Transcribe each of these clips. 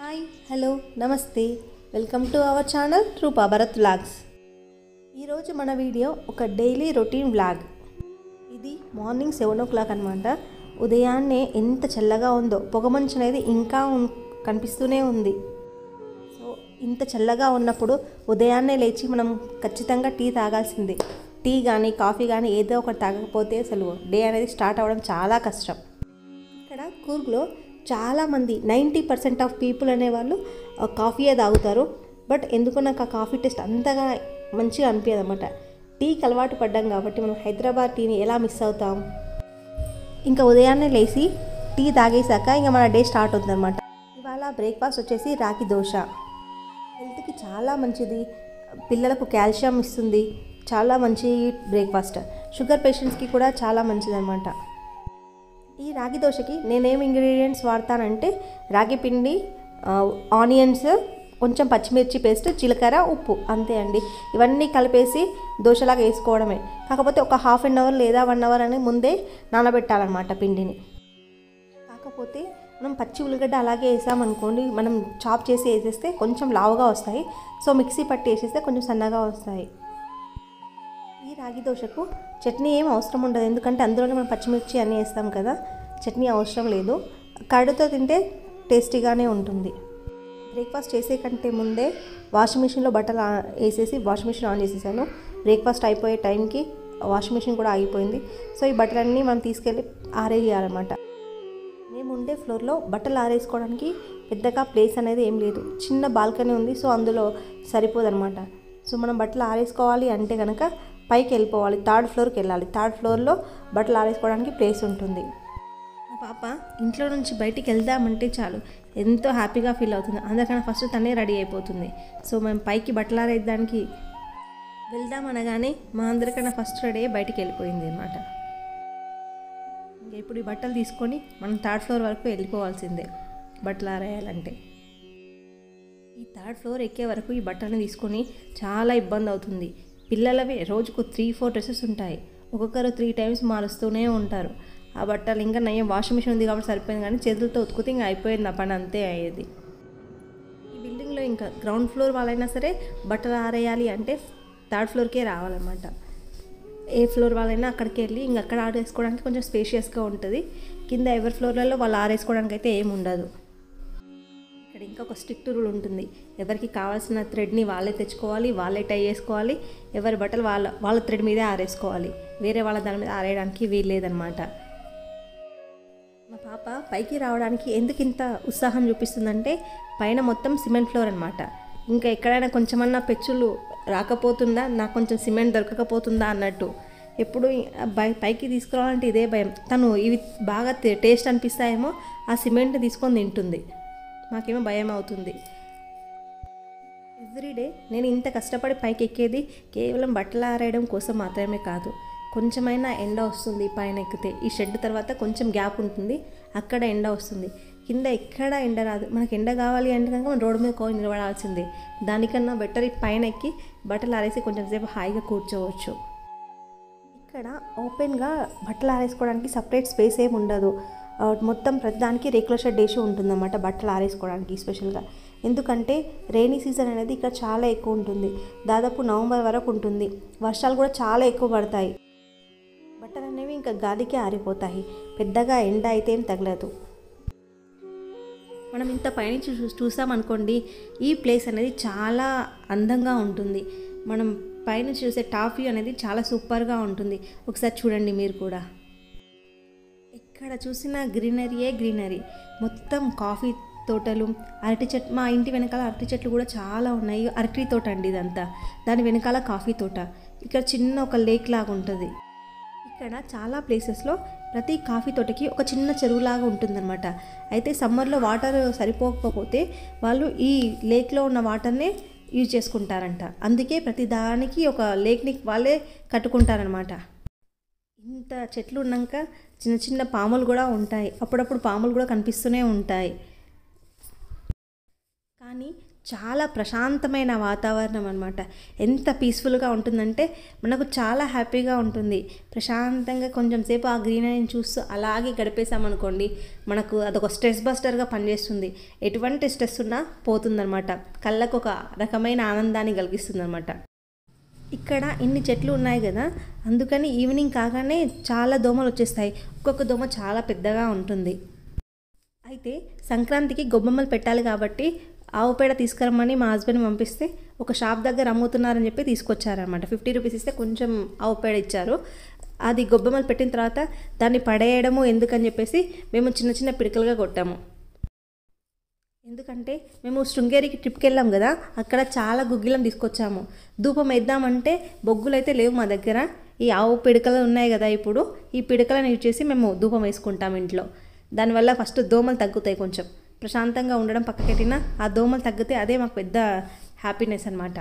hi hello నమస్తే welcome to our channel Rupa Bharat vlogs ఈరోజు మన వీడియో ఒక డైలీ రొటీన్ వ్లాగ్ ఇది మార్నింగ్ సెవెన్ ఓ క్లాక్ అనమాట ఉదయాన్నే ఎంత చల్లగా ఉందో పొగమంచు అనేది ఇంకా ఉన్- కనిపిస్తూనే ఉంది సో ఇంత చల్లగా ఉన్నప్పుడు ఉదయాన్నే లేచి మనం ఖచ్చితంగా టీ తాగాల్సిందే టీ కానీ కాఫీ కానీ ఏదో ఒకటి తాగకపోతే అసలు డే అనేది స్టార్ట్ అవ్వడం చాలా కష్టం ఇక్కడ కూర్గ్లో చాలామంది నైంటీ పర్సెంట్ ఆఫ్ పీపుల్ అనేవాళ్ళు ఆ, కాఫీయే తాగుతారు బట్ ఎందుకో నాకు ఆ కాఫీ టేస్ట్ అంతగా మంచిగా అనిపించదు అనమాట టీకి అలవాటు పడ్డాం కాబట్టి మనం హైదరాబాద్ టీని ఎలా మిస్ అవుతాం ఇంకా ఉదయాన్నే లేచి టీ తాగేశాక ఇంకా మన డే స్టార్ట్ అవుతుందన్నమాట ఇవాళ బ్రేక్ఫాస్ట్ వచ్చేసి రాగి దోశ హెల్త్కి చాలా మంచిది పిల్లలకు కాల్షియం ఇస్తుంది చాలా మంచి బ్రేక్ఫాస్ట్ షుగర్ పేషెంట్స్కి కూడా చాలా మంచిది అనమాట ఈ రాగి దోశకి నేనేం ఇంగ్రీడియంట్స్ వాడతానంటే రాగి పిండి ఆ, ఆనియన్స్ కొంచెం పచ్చిమిర్చి పేస్ట్ జీలకర్ర ఉప్పు అంతే అండి ఇవన్నీ కలిపేసి దోశలాగా వేసుకోవడమే కాకపోతే ఒక హాఫ్ అన్ అవర్ లేదా వన్ అవర్ అని ముందే నానబెట్టాలన్నమాట పిండిని కాకపోతే మనం పచ్చి ఉల్లిగడ్డ అలాగే వేసామనుకోండి మనం చాప్ చేసి వేసేస్తే కొంచెం లావుగా వస్తాయి సో మిక్సీ పట్టి వేసేస్తే కొంచెం సన్నగా వస్తాయి ఈ రాగి దోశకు చట్నీ ఏం అవసరం ఉండదు ఎందుకంటే అందులోనే మనం పచ్చిమిర్చి అన్నీ వేస్తాం కదా చట్నీ అవసరం లేదు కర్డుతో తింటే టేస్టీగానే ఉంటుంది బ్రేక్ఫాస్ట్ చేసే కంటే ముందే వాషింగ్ మిషన్లో బట్టలు ఆ- వేసేసి వాషింగ్ మిషన్ ఆన్ చేసేసాను బ్రేక్ఫాస్ట్ అయిపోయే టైంకి వాషింగ్ మిషన్ కూడా ఆగిపోయింది సో ఈ బట్టలన్నీ మనం తీసుకెళ్ళి ఆరేయాలన్నమాట మేము ఉండే ఫ్లోర్లో బట్టలు ఆరేసుకోవడానికి పెద్దగా ప్లేస్ అనేది ఏం లేదు చిన్న బాల్కనీ ఉంది సో అందులో సరిపోదన్నమాట సో మనం బట్టలు ఆరేసుకోవాలి అంటే కనుక పైకి వెళ్ళిపోవాలి థర్డ్ ఫ్లోర్కి వెళ్ళాలి థర్డ్ ఫ్లోర్లో బట్టలు ఆరేసుకోవడానికి ప్లేస్ ఉంటుంది మా పాప ఇంట్లో నుంచి బయటికి వెళ్దామంటే చాలు ఎంతో హ్యాపీగా ఫీల్ అవుతుంది అందరికన్నా ఫస్ట్ తనే రెడీ అయిపోతుంది సో మేము పైకి బట్టలు ఆరేయడానికి వెళ్దాం అనగానే మా అందరికన్నా ఫస్ట్ రెడీ అయ్యి బయటికి వెళ్ళిపోయింది అనమాట ఇంకా ఇప్పుడు ఈ బట్టలు తీసుకొని మనం థర్డ్ ఫ్లోర్ వరకు వెళ్ళిపోవాల్సిందే బట్టలు ఆరేయాలంటే ఈ థర్డ్ ఫ్లోర్ ఎక్కే వరకు ఈ బట్టలను తీసుకొని చాలా ఇబ్బంది అవుతుంది పిల్లలవి రోజుకు త్రీ ఫోర్ డ్రెస్సెస్ ఉంటాయి ఒక్కొక్కరు త్రీ టైమ్స్ మారుస్తూనే ఉంటారు ఆ బట్టలు ఇంకా నయ్యం వాషింగ్ మిషన్ ఉంది కాబట్టి సరిపోయింది కానీ చేతులతో ఉతుకుతే ఇంకా అయిపోయింది నా పని అంతే అయ్యేది ఈ బిల్డింగ్లో ఇంకా గ్రౌండ్ ఫ్లోర్ వాళ్ళైనా సరే బట్టలు ఆరేయాలి అంటే థర్డ్ ఫ్లోర్కే రావాలన్నమాట ఏ ఫ్లోర్ వాళ్ళైనా అక్కడికి వెళ్ళి ఇంక అక్కడ ఆరేసుకోవడానికి కొంచెం స్పేషియస్గా ఉంటుంది కింద ఎవరి ఫ్లోర్లలో వాళ్ళు ఆరేసుకోవడానికి అయితే ఏమి ఉండదు ఇక్కడ ఇంకా ఒక స్ట్రిక్ట్ రూల్ ఉంటుంది ఎవరికి కావాల్సిన థ్రెడ్ని వాళ్ళే తెచ్చుకోవాలి వాళ్ళే టై చేసుకోవాలి ఎవరి బట్టలు వాళ్ళ వాళ్ళ థ్రెడ్ మీదే ఆరేసుకోవాలి వేరే వాళ్ళ దాని మీద ఆరేయడానికి వీల్లేదనమాట మా పాప పైకి రావడానికి ఎందుకు ఇంత ఉత్సాహం చూపిస్తుందంటే పైన మొత్తం సిమెంట్ ఫ్లోర్ అనమాట ఇంకా ఎక్కడైనా కొంచెమన్నా పెచ్చులు రాకపోతుందా నాకు కొంచెం సిమెంట్ దొరకకపోతుందా అన్నట్టు ఎప్పుడు బై- పైకి తీసుకురావాలంటే ఇదే భయం తను ఇవి బాగా తే- టేస్ట్ అనిపిస్తాయేమో ఆ సిమెంట్ తీసుకొని తింటుంది మాకేమో భయం అవుతుంది ఎవ్రీడే నేను ఇంత కష్టపడి పైకి ఎక్కేది కేవలం బట్టలు ఆరేయడం కోసం మాత్రమే కాదు కొంచెమైనా ఎండ వస్తుంది పైన ఎక్కితే ఈ షెడ్ తర్వాత కొంచెం గ్యాప్ ఉంటుంది అక్కడ ఎండ వస్తుంది కింద ఎక్కడ ఎండ రాదు మనకి ఎండ కావాలి అంటే కనుక మనం రోడ్డు మీద కోయి నిలబడాల్సిందే దానికన్నా బెటర్ ఈ పైన ఎక్కి బట్టలు ఆరేసి కొంచెం సేపు హాయిగా కూర్చోవచ్చు ఇక్కడ ఓపెన్గా బట్టలు ఆరేసుకోవడానికి సపరేట్ స్పేస్ ఏమి ఉండదు ఆ, మొత్తం ప్రతిదానికి రేకుల షెడ్ వేసి ఉంటుందన్నమాట బట్టలు ఆరేసుకోవడానికి స్పెషల్గా ఎందుకంటే రైనీ సీజన్ అనేది ఇక్కడ చాలా ఎక్కువ ఉంటుంది దాదాపు నవంబర్ వరకు ఉంటుంది వర్షాలు కూడా చాలా ఎక్కువ పడతాయి బట్టలు అనేవి ఇంకా గాలికే ఆరిపోతాయి పెద్దగా ఎండ అయితే ఏం తగలదు మనం ఇంత పైనుంచి చూ చూసామనుకోండి ఈ ప్లేస్ అనేది చాలా అందంగా ఉంటుంది మనం పైన చూసే టాప్ వ్యూ అనేది చాలా సూపర్గా ఉంటుంది ఒకసారి చూడండి మీరు కూడా ఎక్కడ చూసినా గ్రీనరీయే గ్రీనరీ మొత్తం కాఫీ తోటలు అరటి చెట్లు మా ఇంటి వెనకాల అరటి చెట్లు కూడా చాలా ఉన్నాయి అరటి తోట అండి ఇదంతా దాని వెనకాల కాఫీ తోట ఇక్కడ చిన్న ఒక లేక్ లాగా ఉంటుంది ఇక్కడ చాలా ప్లేసెస్లో ప్రతి కాఫీ తోటకి ఒక చిన్న చెరువులాగా ఉంటుందన్నమాట అయితే సమ్మర్లో వాటర్ సరిపోకపోతే వాళ్ళు ఈ లేక్లో ఉన్న వాటర్నే యూజ్ చేసుకుంటారంట అందుకే ప్రతి దానికి ఒక లేక్ని వాళ్ళే కట్టుకుంటారనమాట ఇంత చెట్లు ఉన్నాక చిన్న చిన్న పాములు కూడా ఉంటాయి అప్పుడప్పుడు పాములు కూడా కనిపిస్తూనే ఉంటాయి కానీ చాలా ప్రశాంతమైన వాతావరణం అనమాట ఎంత పీస్ఫుల్గా ఉంటుందంటే మనకు చాలా హ్యాపీగా ఉంటుంది ప్రశాంతంగా కొంచెం సేపు ఆ గ్రీనరీని చూస్తూ అలాగే గడిపేసామనుకోండి మనకు అదొక స్ట్రెస్ బస్టర్గా పనిచేస్తుంది ఎటువంటి స్ట్రెస్ ఉన్నా పోతుందన్నమాట కళ్ళకు ఒక రకమైన ఆనందాన్ని కలిగిస్తుందన్నమాట ఇక్కడ ఇన్ని చెట్లు ఉన్నాయి కదా అందుకని ఈవినింగ్ కాగానే చాలా దోమలు వచ్చేస్తాయి ఒక్కొక్క దోమ చాలా పెద్దగా ఉంటుంది అయితే సంక్రాంతికి గొబ్బెమ్మలు పెట్టాలి కాబట్టి ఆవు పేడ తీసుకురమ్మని మా హస్బెండ్ పంపిస్తే ఒక షాప్ దగ్గర అమ్ముతున్నారని చెప్పి తీసుకొచ్చారనమాట ఫిఫ్టీ రూపీస్ ఇస్తే కొంచెం ఆవు పేడ ఇచ్చారు అది గొబ్బెమ్మలు పెట్టిన తర్వాత దాన్ని పడేయడము ఎందుకని చెప్పేసి మేము చిన్న చిన్న పిడకలుగా కొట్టాము ఎందుకంటే మేము శృంగేరికి ట్రిప్కి వెళ్ళాం కదా అక్కడ చాలా గుగ్గిలం తీసుకొచ్చాము ధూపం వేద్దామంటే బొగ్గులు అయితే లేవు మా దగ్గర ఈ ఆవు పిడకలు ఉన్నాయి కదా ఇప్పుడు ఈ పిడకలను యూజ్ చేసి మేము ధూపం వేసుకుంటాం ఇంట్లో దానివల్ల ఫస్ట్ దోమలు తగ్గుతాయి కొంచెం ప్రశాంతంగా ఉండడం పక్కకెట్టినా ఆ దోమలు తగ్గితే అదే మాకు పెద్ద హ్యాపీనెస్ అనమాట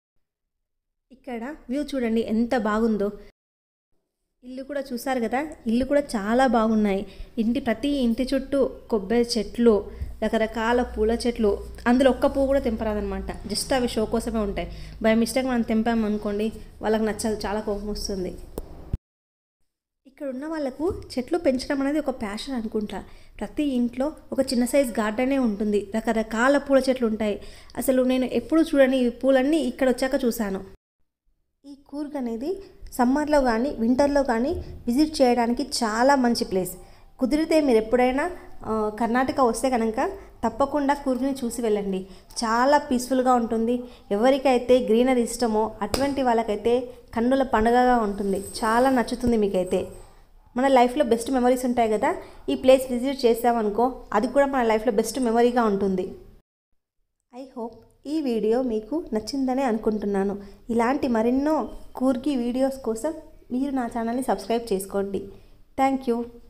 ఇక్కడ వ్యూ చూడండి ఎంత బాగుందో ఇల్లు కూడా చూసారు కదా ఇల్లు కూడా చాలా బాగున్నాయి ఇంటి ప్రతి ఇంటి చుట్టూ కొబ్బరి చెట్లు రకరకాల పూల చెట్లు అందులో ఒక్క పువ్వు కూడా తెంపరాదనమాట జస్ట్ అవి షో కోసమే ఉంటాయి బై మిస్టేక్ మనం తెంపామనుకోండి వాళ్ళకి నచ్చదు చాలా కోపం వస్తుంది ఇక్కడ ఉన్న వాళ్ళకు చెట్లు పెంచడం అనేది ఒక ప్యాషన్ అనుకుంటా ప్రతి ఇంట్లో ఒక చిన్న సైజ్ గార్డెనే ఉంటుంది రకరకాల పూల చెట్లు ఉంటాయి అసలు నేను ఎప్పుడు చూడని ఈ పూలన్నీ ఇక్కడ వచ్చాక చూశాను ఈ కూర్గ్ అనేది సమ్మర్లో కానీ వింటర్లో కానీ విజిట్ చేయడానికి చాలా మంచి ప్లేస్ కుదిరితే మీరు ఎప్పుడైనా ఆ, కర్ణాటక వస్తే కనుక తప్పకుండా కూర్గ్ని చూసి వెళ్ళండి చాలా పీస్ఫుల్గా ఉంటుంది ఎవరికైతే గ్రీనరీ ఇష్టమో అటువంటి వాళ్ళకైతే కన్నుల పండుగగా ఉంటుంది చాలా నచ్చుతుంది మీకైతే మన లైఫ్లో బెస్ట్ మెమరీస్ ఉంటాయి కదా ఈ ప్లేస్ విజిట్ చేసామనుకో అది కూడా మన లైఫ్లో బెస్ట్ మెమరీగా ఉంటుంది ఐ హోప్ ఈ వీడియో మీకు నచ్చిందనే అనుకుంటున్నాను ఇలాంటి మరెన్నో కూర్గి వీడియోస్ కోసం మీరు నా ఛానల్ని సబ్స్క్రైబ్ చేసుకోండి థ్యాంక్ యూ